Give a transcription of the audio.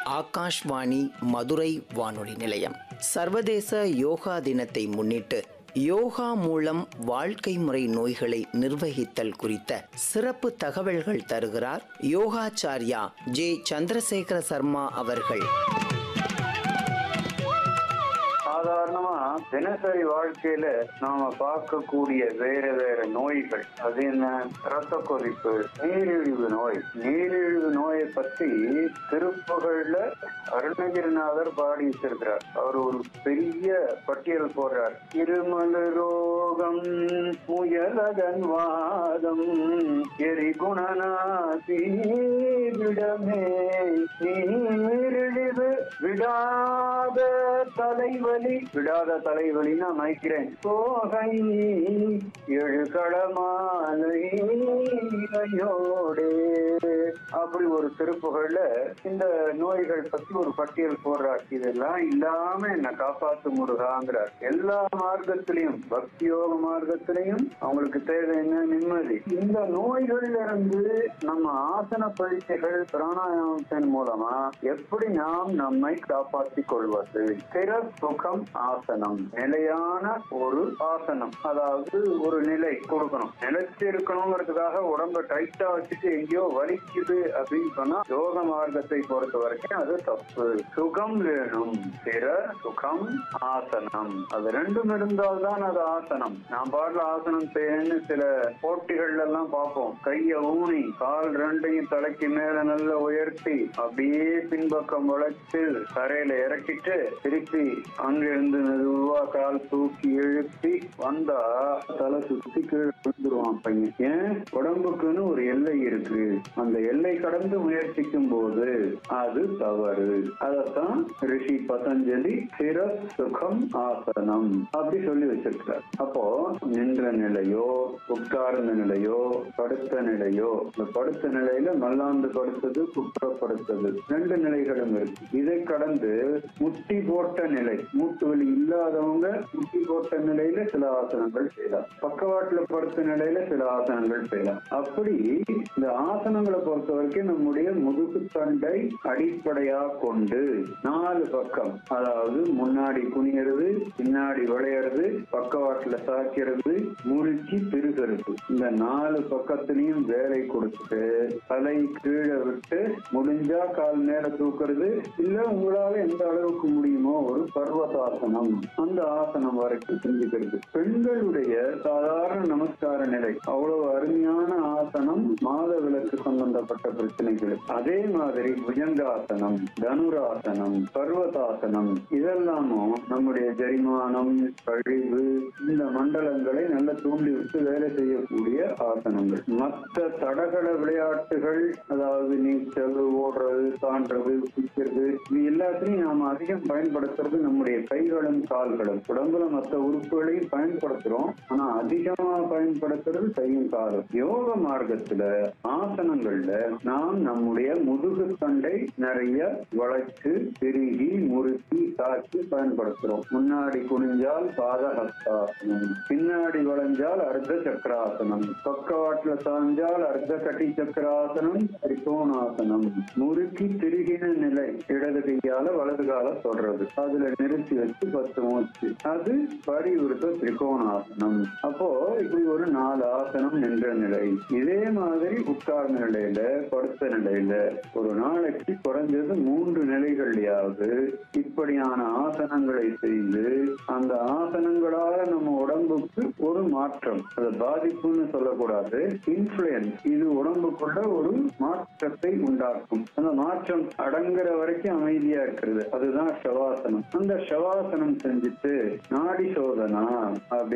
ஆகாஷ்வாணி மதுரை வானொலி நிலையம் சர்வதேச யோகா தினத்தை முன்னிட்டு யோகா மூலம் வாழ்க்கை முறை நோய்களை நிர்வகித்தல் குறித்த சிறப்பு தகவல்கள் தருகிறார் யோகாச்சார்யா ஜே சந்திரசேகர சர்மா அவர்கள் சாதாரணமா தினசரி வாழ்க்கையில நாம பார்க்கக்கூடிய வேற வேற நோய்கள் அது என்ன ரத்த கொதிப்பு நீரிழிவு நோய் நீரிழிவு நோயை பத்தி திருப்புகழ்ல அருணகிரிநாதர் பாடி வச்சிருக்கிறார் அவர் ஒரு பெரிய பட்டியல் போடுறார் இருமல் ரோகம் முயலகன் வாதம் எரிகுணநாசி விடமே நீரிழிவு விடாத தலைவலி விடாத தலைவலின்னா மயக்கிறேன் சோகை எழுகளமாலையோடே அப்படி ஒரு திருப்புகள்ல இந்த நோய்கள் பத்தி ஒரு பட்டியல் போடுறார் இதெல்லாம் இல்லாம என்ன காப்பாத்து முருகாங்கிறார் எல்லா மார்க்கத்திலையும் பக்தி யோக மார்க்கத்திலையும் அவங்களுக்கு தேவை என்ன நிம்மதி இந்த நோய்கள்ல இருந்து நம்ம ஆசன பயிற்சிகள் பிராணாயாமத்தின் மூலமா எப்படி நாம் நம்மை காப்பாற்றிக் கொள்வது ஸ்திர சுகம் ஆசனம் நிலையான ஒரு ஆசனம் அதாவது ஒரு நிலை கொடுக்கணும் நிலைச்சு இருக்கணுங்கிறதுக்காக உடம்ப டைட்டா வச்சுட்டு எங்கேயோ வலிக்குது அப்படின்னு சொன்னா யோக மார்க்கத்தை பொறுத்த வரைக்கும் அது தப்பு சுகம் வேணும் ஸ்திர சுகம் ஆசனம் அது ரெண்டும் இருந்தால்தான் அது ஆசனம் நான் பாடல ஆசனம் செய்யணும்னு சில போட்டிகள்ல எல்லாம் பார்ப்போம் கைய ஊனி கால் ரெண்டையும் தலைக்கு மேல நல்லா உயர்த்தி அப்படியே பின்பக்கம் வளைச்சு தரையில இறக்கிட்டு திருப்பி அங்கிருந்து மெதுவா கால் தூக்கி எழுப்பி வந்தா தலை சுத்தி கீழே விழுந்துருவான் பையன் ஏன் உடம்புக்குன்னு ஒரு எல்லை இருக்கு அந்த எல்லை கடந்து முயற்சிக்கும் போது அது தவறு அதத்தான் ரிஷி பதஞ்சலி சிர சுகம் ஆசனம் அப்படி சொல்லி வச்சிருக்கார் அப்போ நின்ற நிலையோ உட்கார்ந்த நிலையோ படுத்த நிலையோ இந்த படுத்த நிலையில மல்லாந்து படுத்தது குற்றப்படுத்தது ரெண்டு நிலைகளும் இருக்கு இதை கடந்து முட்டி போட்ட நிலை மூட்டு வலி இல்லாதவங்க முட்டி போட்ட நிலையில சில ஆசனங்கள் செய்யலாம் பக்கவாட்டுல படுத்த நிலையில சில ஆசனங்கள் செய்யலாம் அப்படி இந்த ஆசனங்களை பொறுத்த வரைக்கும் நம்முடைய முதுகு தண்டை அடிப்படையா கொண்டு நாலு பக்கம் அதாவது முன்னாடி குனியறது பின்னாடி விளையறது பக்கவாட்டுல சாய்க்கிறது முறுக்கி திருகிறது இந்த நாலு பக்கத்திலையும் வேலை கொடுத்துட்டு தலை கீழே விட்டு முடிஞ்சா கால் மேல தூக்குறது இல்ல உங்களால எந்த அளவுக்கு முடியுமோ ஒரு பர்வதாசனம் அந்த ஆசனம் வரைக்கும் செஞ்சுக்கிறது பெண்களுடைய சாதாரண நமஸ்கார நிலை அவ்வளவு அருமையான ஆசனம் மாத விளக்கு சம்பந்தப்பட்ட பிரச்சனைகள் அதே மாதிரி புஜங்காசனம் தனுராசனம் பர்வதாசனம் இதெல்லாமும் நம்முடைய ஜரிமானம் கழிவு இந்த மண்டலங்களை நல்லா தூண்டி விட்டு வேலை செய்யக்கூடிய ஆசனங்கள் மற்ற தடகள விளையாட்டுகள் அதாவது நீச்சல் ஓடுறது தாண்டது குதிக்கிறது இது எல்லாத்தையும் நாம அதிகம் பயன்படுத்துறது நம்முடைய கைகளும் கால்களும் உடம்புல மற்ற உறுப்புகளையும் பயன்படுத்துறோம் ஆனா அதிகமா பயன்படுத்துறது கையும் காலும் யோக மார்க்கத்துல ஆசனங்கள்ல நாம் நம்முடைய முதுகு தண்டை நிறைய வளைச்சு திருகி முறுக்கி தாக்கி பயன்படுத்துறோம் முன்னாடி குனிஞ்சால் பாதஹஸ்தாசனம் பின்னாடி வளைஞ்சால் அர்த்த சக்கராசனம் பக்கவாட்டுல சாஞ்சால் அர்த்த கட்டி சக்கராசனம் திரிகோணாசனம் முறுக்கி திருகின நிலை இடது கையால வலது கால தொடர்றது அதுல நிறுத்தி வச்சு பத்து மூச்சு அது பரிவிருத்த திரிகோணாசனம் அப்போ இப்படி ஒரு நாலு ஆசனம் நின்ற நிலை இதே மாதிரி உட்கார்ந்த நிலையில படுத்த நிலையில ஒரு நாளைக்கு குறைஞ்சது மூன்று நிலைகள்லயாவது இப்படியான ஆசனங்களை செய்து அந்த ஆசனங்களால நம்ம உடம்புக்கு ஒரு மாற்றம் அது பாதிப்புன்னு சொல்லக்கூடாது இன்ஃபுளுயன்ஸ் இது உடம்புக்குள்ள ஒரு மாற்றத்தை உண்டாக்கும் அந்த மாற்றம் அடங்குற வரைக்கும் அமைதியா இருக்கிறது அதுதான் ஷவாசனம் அந்த ஷவாசனம் செஞ்சுட்டு நாடி சோதனா அப்படி